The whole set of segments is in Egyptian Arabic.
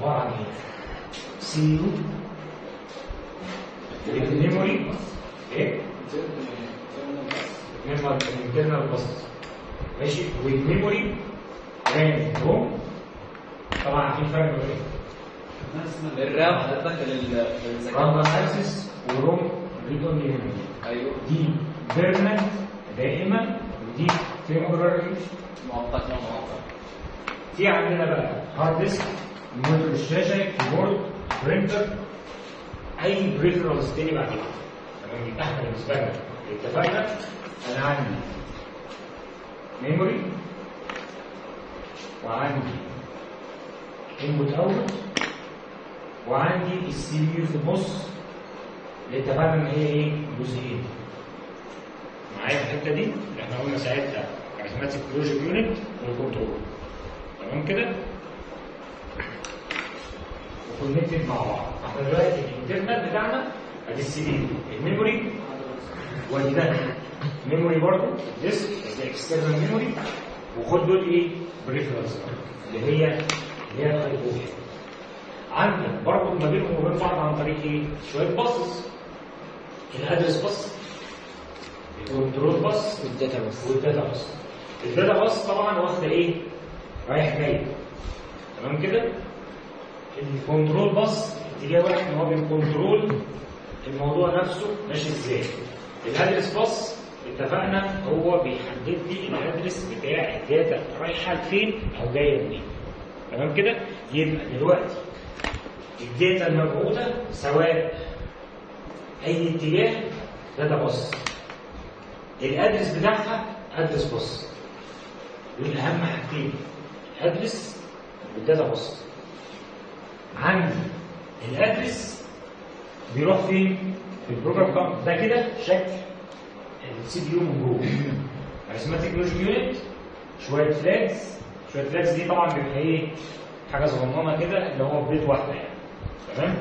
عباره عن ايه؟ سي يو الميموري ايه؟ الانترنال بس ماشي والميموري رام روم طبعا عارفين الفرق بين ايه؟ الرام حضرتك لل- رام للذكاء اكسس وروم ريد اونلي ميموري ايوه دي بيرمننت دائما ودي تمبرري مؤقت ومؤقت في عندنا بقى هارد ديسك مونيتور الشاشه كيبورد برينتر اي بريفرالز تاني بعد كده تمام يبقى احنا بالنسبه لنا اتفقنا انا عندي ميموري وعندي انبوت اوت وعندي السي بي يو في النص اللي اتفقنا ان هي ايه جزئين معايا في الحته دي اللي احنا قلنا ساعتها ارثماتيك لوجيك يونت والكنترول تمام كده وكونكتد مع بعض احنا دلوقتي الانترنت بتاعنا ادي السي بي الميموري وادي ده ميموري برضه ديسك ده اكسترنال ميموري وخد دول ايه بريفرنس اللي هي اللي هي الايبوك عندك بربط ما بينهم وبين بعض عن طريق ايه؟ شويه باصص الادرس باص الكنترول باص والداتا بس والداتا باص الداتا باص طبعا واخده ايه؟ رايح جاي تمام كده؟ الكنترول باص اتجاه واحد ان هو بيكنترول الموضوع نفسه ماشي ازاي الادرس باص اتفقنا هو بيحدد لي الادرس بتاع الداتا رايحه لفين او جايه منين تمام كده يبقى دلوقتي الداتا المبعوثه سواء اي اتجاه داتا باص الادرس بتاعها ادرس باص دول اهم حاجتين الادرس والداتا باص عندي الادرس بيروح فين؟ في البروجرام كاونت ده كده شكل السي بي يو من جوه ارثماتيك لوجيك يونت شويه فلاجز شويه فلاجز دي طبعا بيبقى ايه؟ حاجه صغننه كده اللي هو في بيت واحده يعني تمام؟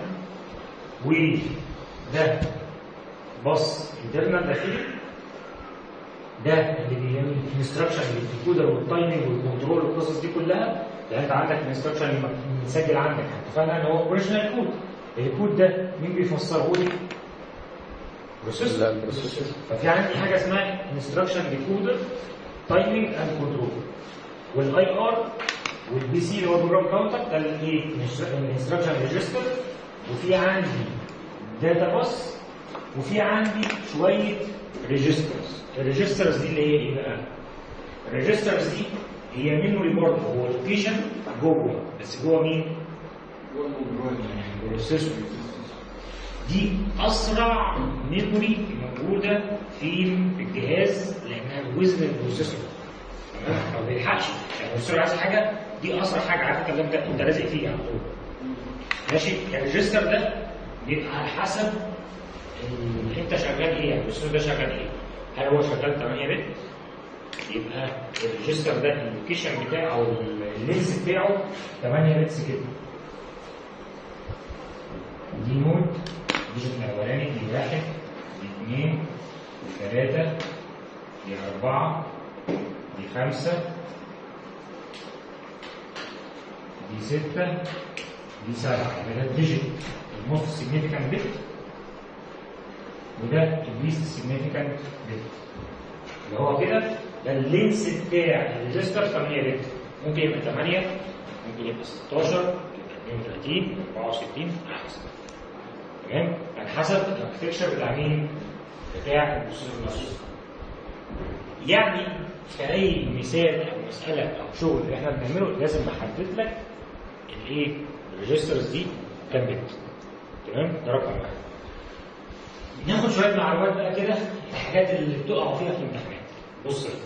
وده باص انترنال داخلي ده اللي بيعمل الانستراكشن الديكودر والتايمنج والكنترول والقصص دي كلها يعني انت عندك الانستراكشن مسجل عندك اتفقنا ان هو اوريجينال كود الكود ده مين بيفسره لي؟ بروسيسور لا البروسيسور ففي عندي حاجه اسمها انستراكشن ديكودر تايمنج اند كنترول والاي ار والبي سي اللي هو البروجرام كاونتر ده الايه؟ الانستراكشن ريجستر وفي عندي داتا باس وفي عندي شويه ريجسترز الريجسترز دي اللي هي ايه بقى؟ الريجسترز دي هي ميموري برضه هو لوكيشن جوه بس جوه مين؟ البروسيسور دي اسرع ميموري موجوده في الجهاز لانها وزن البروسيسور تمام ما بيلحقش يعني البروسيسور عايز حاجه دي اسرع حاجه عارف انت انت انت لازق فيها على طول ماشي الريجستر ده بيبقى على حسب ال- انت شغال ايه يعني البروسيسور ده شغال ايه هل هو شغال 8 بت يبقى الريجستر ده اللوكيشن بتاعه او اللينس بتاعه 8 بتس كده دي نود دي الاولاني دي واحد دي اثنين دي ثلاثة دي أربعة دي خمسة دي ستة دي سبعة يبقى ده الديجيت الموست سيجنيفيكانت بت وده الليست سيجنيفيكانت بت اللي هو كده ده اللينس بتاع الريجستر 8 بت ممكن يبقى 8 ممكن يبقى 16 ممكن يبقى 32 64 على حسب تمام على حسب الاركتكشر بتاع مين؟ بتاع البروسيسور نفسه يعني في اي مثال او مساله او شغل احنا بنعمله لازم نحدد لك الايه؟ الريجسترز دي كام بت تمام؟ ده رقم واحد ناخد شويه معلومات بقى كده الحاجات اللي بتقعوا فيها في الامتحانات بص كده.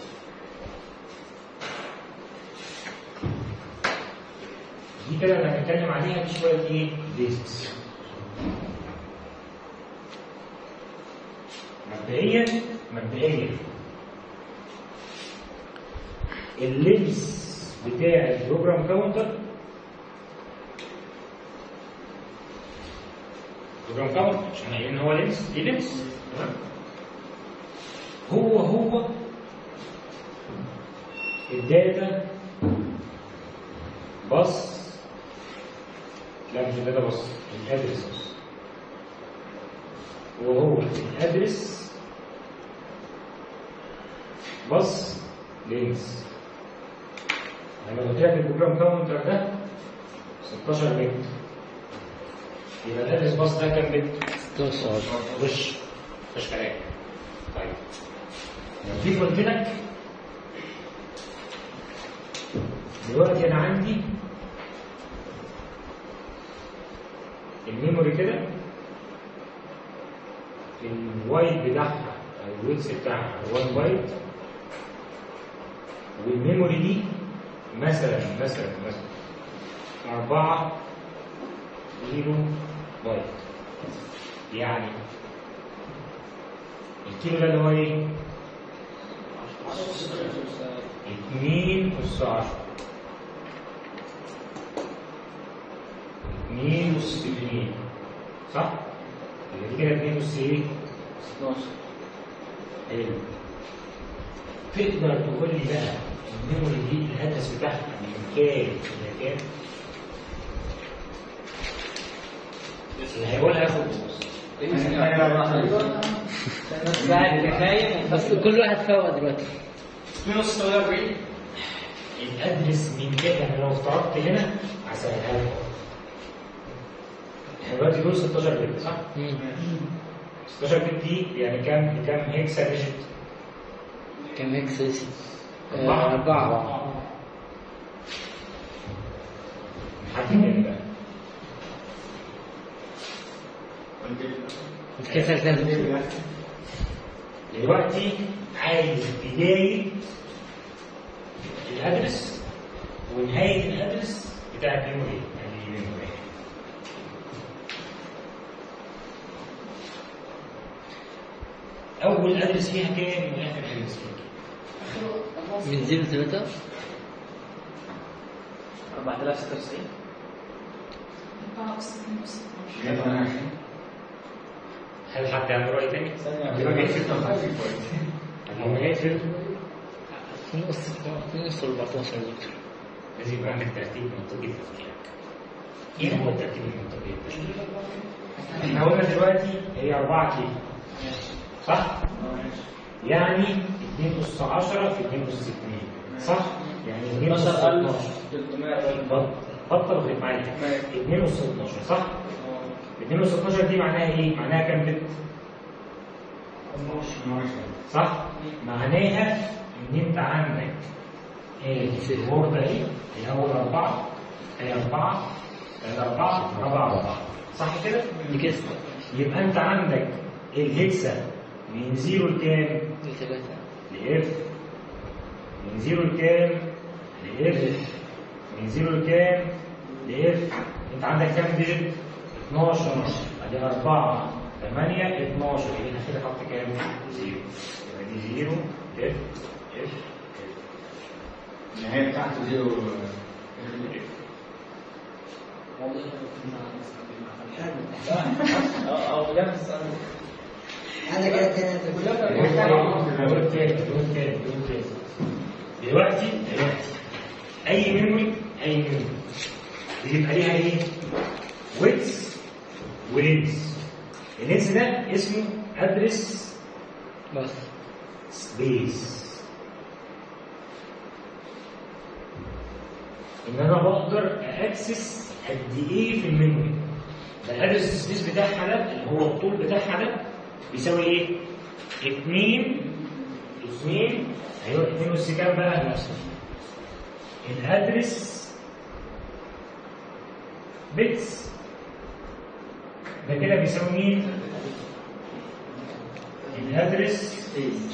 دي كده انا هنتكلم عليها دي شويه ايه؟ بيزكس مبدئيا مبدئيا اللبس بتاع البروجرام كاونتر بروجرام كاونتر عشان قايلين ان هو لبس دي لبس تمام هو هو الداتا بس لا مش الداتا بس الادرس بس وهو الادرس بس لينس لما قلت لك البروجرام كاونتر ده 16 بت يبقى الادرس باص ده كام بت؟ 16 وش مش كلام طيب لو جيت قلت لك دلوقتي انا عندي الميموري كده الوايت بتاعها او الويتس بتاعها 1 بايت والميموري دي مثلا مثلا مثلا 4 كيلو بايت يعني الكيلو ده اللي هو ايه؟ 2 أس 10 2 أس 2 صح؟ يبقى دي كده 2 أس ايه؟ 12 حلو تقدر تقول لي بقى الميموري دي الهدف بتاعها من كام إلى كام؟ اللي هيقولها ياخد بونص بعد كفايه بس كل واحد فوق دلوقتي 246 الادرس من كده يعني لو افترضت هنا هسهلها لك احنا دلوقتي دول 16 بت صح؟ 16 بت دي يعني كام كام هيكسا ديجيت؟ كم هيكس أربعة. أربعة حد تاني بقى كسر كام دلوقتي عايز بداية الادرس ونهاية الادرس بتاع الميموري يعني الميموري أول أدرس فيها كام وآخر أدرس فيها كام؟ من زيرو ثلاثة 4096 هل حد عنده رأي تاني؟ يبقى جاي في هو جاي في في نص في نص 14 دكتور لازم يبقى عندك ترتيب منطقي في تفكيرك. ايه هو الترتيب المنطقي في تفكيرك؟ احنا قلنا دلوقتي هي 4 كيلو صح؟ يعني 2 أس 10 في 2 أس 2 صح؟ يعني 2 أس 12 12340 بطل غير معايا 2 أس 12 صح؟ 2 أس 12 دي معناها ايه؟ معناها كام بت؟ صح؟ معناها ان انت عندك ايه الغربة ايه؟ الاول اربعة هي اربعة هي اربعة رابعة اربعة صح كده؟ دي كسر يبقى انت عندك الهكسة من زيرو لكام؟ دي ثلاثة لاف من زيرو لكام؟ لاف من زيرو لكام؟ لاف انت عندك كام ديجيت؟ 12 ادي 4 8 12 يبقى هنا كده حط كام؟ زيرو يبقى دي زيرو اف اف النهاية بتاعته زيرو او نفس هذا كده تاني دول تاني دول تاني دول تاني دلوقتي دلوقتي اي ميموري اي ميموري بيبقى ليها ايه؟ ويتس ولينس اللينس ده اسمه ادرس بس سبيس ان انا بقدر اكسس قد ايه في الميموري ده الادرس سبيس بتاعها ده اللي هو الطول بتاعها ده بيساوي ايه 2 2 ايوه 2 اس كام بقى الادرس بيتس ده كده بيساوي مين الادرس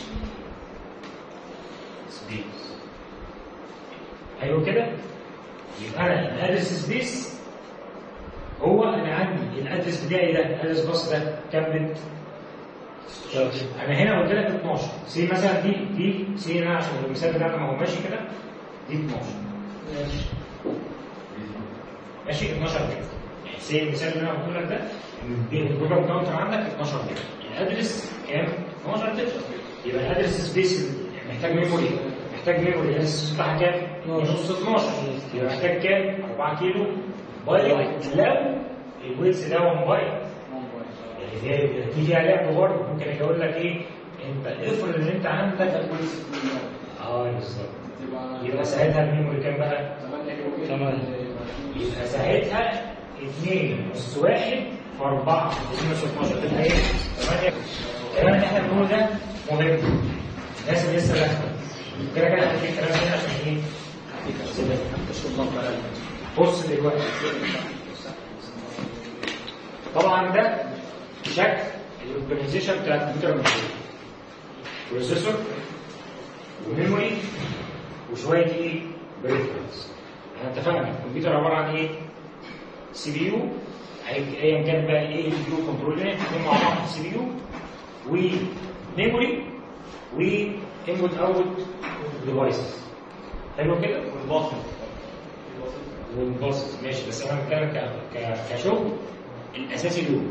سبيس ايوه كده يبقى انا الادرس سبيس هو انا عندي الادرس بتاعي ده الادرس باص ده كام بت؟ انا هنا قلت لك 12 سي مثلا دي دي سي هنا عشان المثال بتاعنا ما هو ماشي كده دي 12 ماشي 12 بت يعني سي المثال اللي انا قلت لك ده إن دي البروجرام كاونتر عندك 12 بت الادرس كام؟ 12 بت يبقى الادرس سبيس محتاج ميموري محتاج ميموري الادرس بتاعها كام؟ نص 12 يبقى محتاج كام؟ 4 كيلو بايت لو الويتس ده 1 بايت يعني فيها دي فيها لعب برضه ممكن اجي اقول لك ايه انت افرض ان انت عندك اه بالظبط يبقى ساعتها الميموري كام بقى؟ يبقى ساعتها 2 نص 1 في 4 2 نص 12 تبقى ايه؟ 8 الكلام اللي احنا بنقوله ده مهم الناس اللي لسه داخله كده كده هتلاقي الكلام هنا عشان ايه؟ بص دلوقتي طبعا ده شكل الاورجنايزيشن بتاع الكمبيوتر الموجود بروسيسور وميموري وشويه ايه؟ بريفرنس احنا اتفقنا الكمبيوتر عباره عن ايه؟ سي بي يو ايا كان بقى ايه البي يو كنترول يونت الاثنين مع بعض سي بي يو وميموري وانبوت اوتبوت ديفايسز حلو كده؟ والباص والباص ماشي بس انا بتكلم ك- ك- كشغل الاساسي دول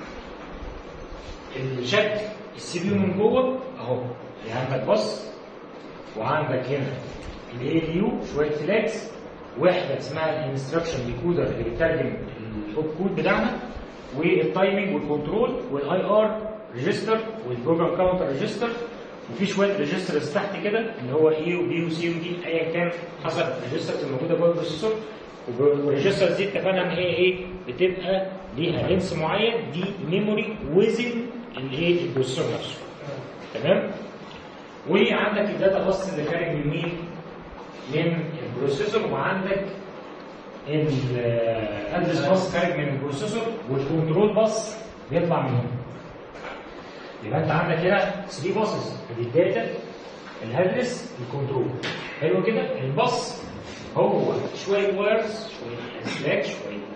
الشكل السي بي يو من جوه اهو يعني عندك باص وعندك هنا الاي يو شويه فلاكس وحده اسمها الانستراكشن ديكودر اللي بتترجم الاوب كود بتاعنا والتايمنج والكنترول والاي ار ريجستر والبروجرام كاونتر ريجستر وفي شويه ريجسترز تحت كده اللي هو اي وبي وسي ودي ايا كان حسب الريجسترز الموجوده جوه البروسيسور والريجسترز دي اتفقنا ان هي ايه بتبقى ليها لينس معين دي ميموري وزن الايه البروسيسور نفسه تمام وعندك الداتا باص اللي خارج من مين؟ من البروسيسور وعندك الادرس باص خارج من البروسيسور والكنترول باص بيطلع من هنا يبقى انت عندك هنا 3 باصز ادي الداتا الهدرس الكنترول حلو كده الباص هو شويه وايرز شويه اسلاك شويه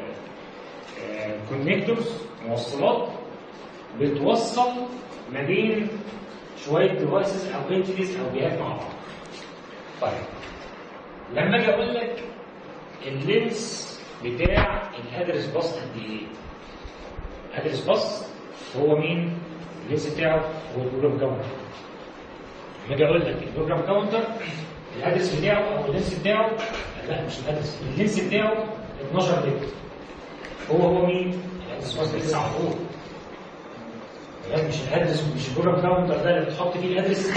كونكتورز موصلات بتوصل ما بين شويه ديفايسز او انتيتيز او جهات مع بعض طيب لما اجي اقول لك اللينس بتاع الادرس باص قد ايه؟ ادرس باص هو مين؟ اللينس بتاعه هو البروجرام كاونتر لما اجي اقول لك البروجرام كاونتر الادرس بتاعه او اللينس بتاعه لا مش الادرس اللينس بتاعه 12 بت هو هو مين؟ الادرس باص ده 9 فوق مش الادرس مش البروجرام كاونتر ده اللي بتحط فيه الادرس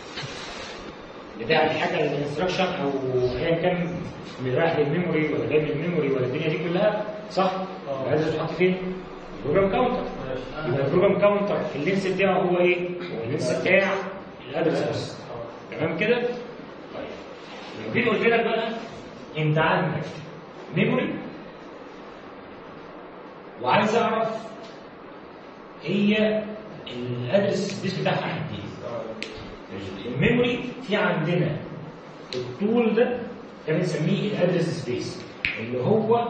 بتاع الحاجه الانستراكشن او ايا كان اللي رايح للميموري ولا جاي من الميموري ولا الدنيا دي كلها صح؟ الادرس بتحط فين؟ البروجرام كاونتر يبقى البروجرام كاونتر اللينس بتاعه هو ايه؟ هو اللينس بتاع الادرس بس تمام كده؟ طيب لو جيت قلت لك بقى انت عندك ميموري وعايز اعرف هي الادرس سبيس بتاعها قد ايه؟ الميموري في عندنا الطول ده ده بنسميه الادرس سبيس اللي هو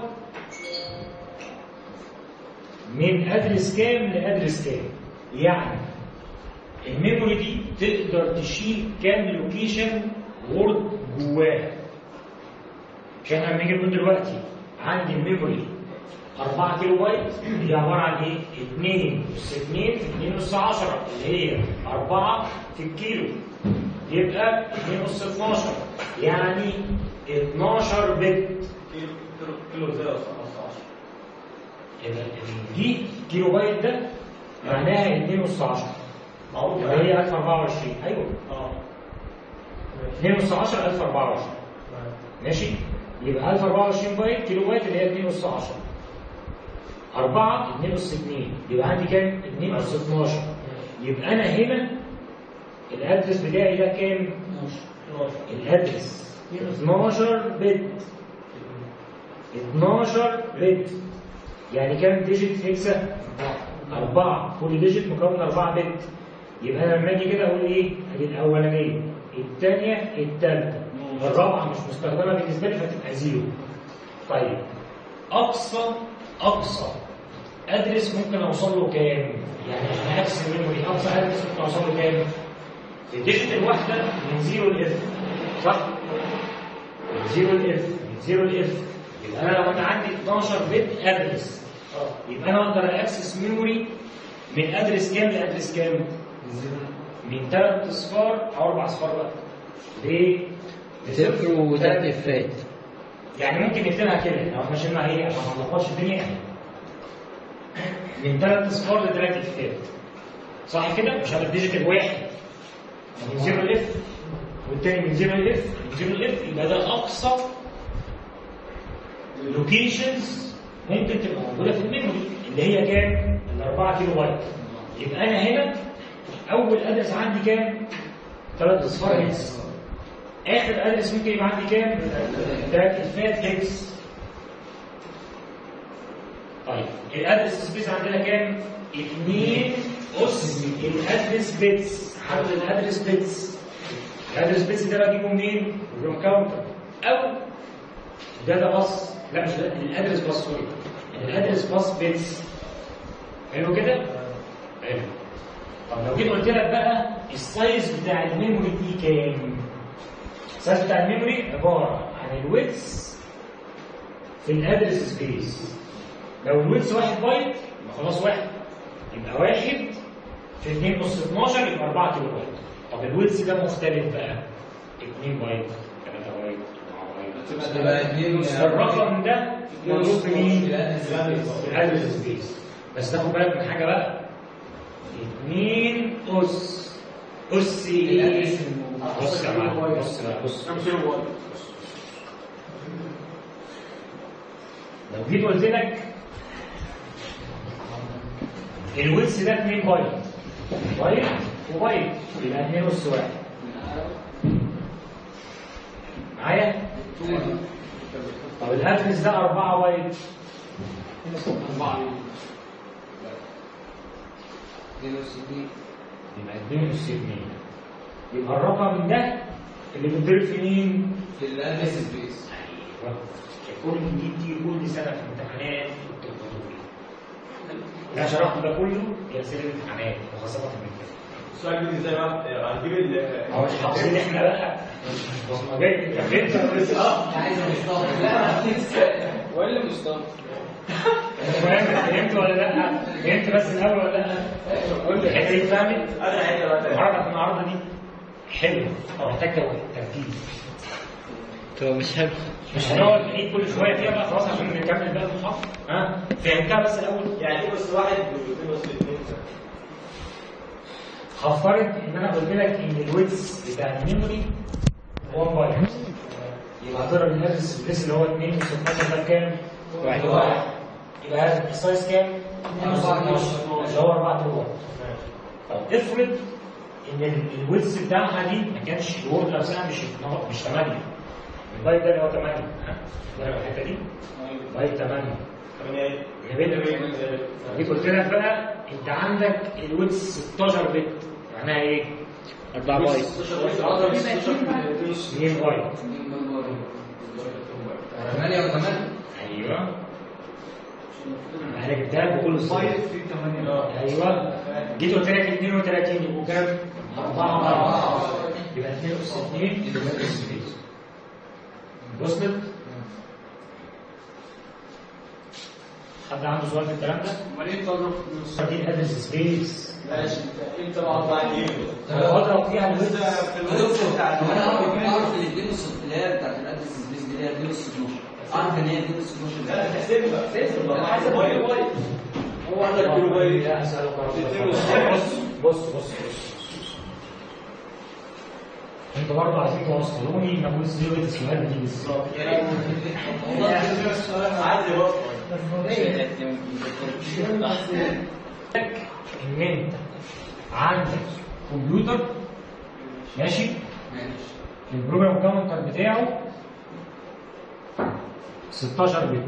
من ادرس كام لادرس كام يعني الميموري دي تقدر تشيل كام لوكيشن وورد جواها عشان لما نيجي نقول دلوقتي عندي الميموري 4 كيلو بايت دي عباره عن ايه؟ 2 اس 2 في 2 اس 10 اللي هي 4 في الكيلو يبقى 2 اس 12 يعني 12 بت كيلو زي 15 يبقى دي كيلو بايت ده معناها 2 اس 10 معروف يبقى هي 1024 ايوه اه 2 اس 10 1024 ماشي يبقى 1024 بايت كيلو بايت اللي هي 2 اس 10 4 2 اس 2 يبقى عندي كام 2 اس 12 يبقى انا هنا الادرس بتاعي ده كام 12 الادرس 12 بت 12 بت يعني كام ديجيت هيكسا 4 كل ديجيت مكون 4 بت يبقى انا لما اجي كده اقول ايه ادي الاولانيه الثانيه الثالثه الرابعه مش مستخدمه بالنسبه لي فتبقى زيرو طيب اقصى اقصى ادرس ممكن اوصل له كام يعني نفس الميموري اقصى ادرس ممكن اوصل له كام الديجيت الواحده من زيرو لاف صح من زيرو لاف من زيرو لاف يبقى انا لو انا عندي 12 بت ادرس يبقى انا اقدر اكسس ميموري من ادرس كام لادرس كام من ثلاث اصفار او اربع اصفار بقى ليه صفر وثلاث افات يعني ممكن نكتبها كده لو احنا شلنا ايه عشان ما نلخبطش الدنيا من ثلاث اصفار لثلاث اكتاب صح كده؟ مش هذا الديجيتال واحد من زيرو لاف والتاني من زيرو لاف من زيرو لاف يبقى ده اقصى لوكيشنز ممكن تبقى موجوده في الميموري اللي هي كام؟ ال 4 كيلو بايت يبقى انا هنا اول ادرس عندي كام؟ ثلاث اصفار هيكس اخر ادرس ممكن يبقى عندي كام؟ ثلاث الفات هيكس طيب الادرس سبيس عندنا كام؟ 2 اس الادرس بيتس حد الادرس بيتس الادرس بيتس ده بجيبه منين؟ من كاونتر او ده ده باص لا مش ده الادرس باص سوري الادرس باص بيتس حلو كده؟ حلو طب لو جيت قلت لك بقى السايز بتاع الميموري دي كام؟ السايز بتاع الميموري عباره عن الويتس في الادرس سبيس لو الويتس واحد بايت يبقى خلاص واحد يبقى واحد في 2 اس 12 يبقى 4 كيلو بايت طب الويتس ده مختلف بقى 2 بايت 3 بايت 4 بايت تبقى اتنين الرقم ده موجود في مين؟ في الادرس سبيس بس تاخد بالك من حاجه بقى 2 اس اس ايه؟ بص يا معلم بص بقى بص كم كيلو بايت؟ لو جيت قلت لك الويتس ده 2 بايت بايت وبايت يبقى 2 اس واحد معايا؟ طب الادرس ده 4 بايت يبقى 2 اس 2 يبقى الرقم ده اللي بيتضرب في مين؟ في الادرس سبيس ايوه كل دي بتيجي كل سنه في امتحانات التكنولوجيا لا شرحت ده كله هي اسئله الامتحانات وخاصه في المكتب السؤال بيجي ازاي بقى؟ هنجيب ال هو مش حافظين احنا بقى بص ما جاي فهمت عايز مصطفى ولا مصطفى فهمت فهمت ولا لا؟ فهمت بس الاول ولا لا؟ قول لي الحته دي فهمت؟ انا حته بقى الحركه في النهارده دي حلوه محتاجه تركيز تبقى مش حلو مش هنقعد نعيد كل شويه فيها بقى خلاص عشان نكمل بقى المحاضره ها فهمتها بس الاول يعني ايه بس واحد واثنين بس اثنين هفترض ان انا قلت لك ان الويتس بتاع الميموري 1 بايت يبقى هضرب الادرس سبيس اللي هو 2 و 16 ده بكام؟ واحد. يبقى هذا السايز كام؟ 12 اللي هو 4 كيلو طب افرض ان ال- الويتس بتاعها دي ما كانش الوورد نفسها مش مش 8 البايت ده اللي هو 8 ها؟ ضرب الحته دي بايت 8 ثمانية ايه؟ جميل جيت قلت لك بقى انت عندك الويتس 16 بت معناها ايه؟ 4 بايت 2 بايت 8 و8 ايوه انا جبتها لك بكل الصيغ في 8 ايوه جيت قلت لك 32 يبقوا كام؟ 4 يبقى 2 اس 2 يبقى سبيس وصلت؟ حد عنده سؤال في الكلام ده؟ امال ايه تضرب في نص؟ دي الادرس سبيس ماشي انت بقى طلع ايه؟ اضرب فيها الويتس في الوسط بتاع انا اعرف اعرف ان الدين اللي هي بتاعت الادرس سبيس دي اللي هي الدين 12 اعرف ان هي الدين 12 لا ده تحسبها تحسبها حسب كيلو بايت هو عندك كيلو بايت لا اسالك اتنين بص بص بص بص انتوا برضه عايزين توصلوني ان ابو صيغه السؤال دي بالظبط عادي بقى ان انت عندك كمبيوتر ماشي ماشي البروجرام كاونتر بتاعه 16 بت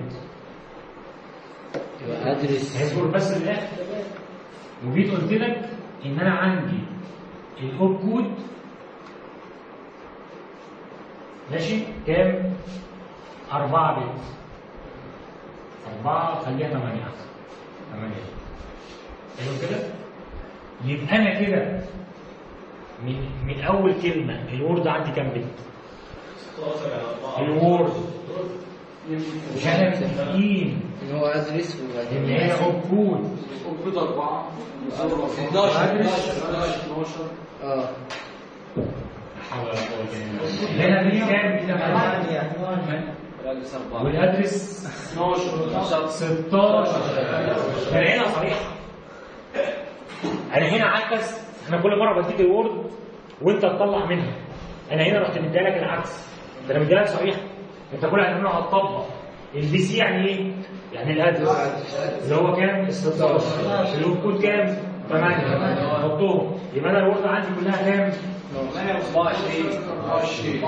يبقى ادرس هيذكر بس الاخر وجيت قلت لك ان انا عندي الاوب كود ماشي كام؟ 4 بت 4 خليها 8 احسن 8 حلو كده؟ يبقى انا كده من من اول كلمه الوورد عندي كام بت؟ 16 على 4 الوورد مش احنا متفقين ان هو ادرس ان وبعدين هي اوب كود كمبيوتر 4 11 11 11 اه حول ولا قوة إلا بالله. هنا دي كام؟ دي 8 الادرس 4 والادرس 12 16 يعني هنا صريح انا هنا عكس احنا كل مره بديك الوورد وانت تطلع منها انا هنا رحت مديها لك العكس ده انا مديها لك صريح انت كل هتعمله هتطبق البي سي يعني ايه؟ يعني الادرس اللي هو كام؟ 16 اللي هو الكود كام؟ 8 حطهم يبقى انا الوورد عندي كلها كام؟ 24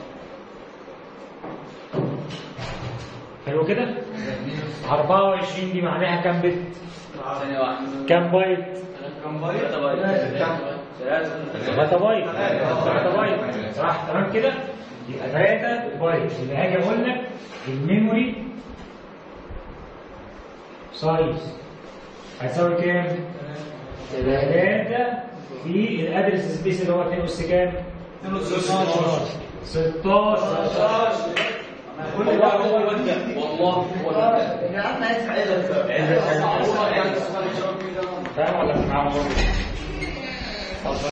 حلو كده؟ 24 دي معناها كام بت؟ ثانية واحدة كام بايت؟ كم بايت؟ ثلاثة بايت ثلاثة 3 بايت 3 بايت صح تمام كده؟ يبقى 3 بايت يبقى هاجي اقول لك الميموري سايز هتساوي كام؟ 3 في الادرس سبيس اللي هو 2 اس كام؟ 16 كل ده هو الوجه والله هو ده يا عم عايز عيلة فاهم ولا مش معاهم؟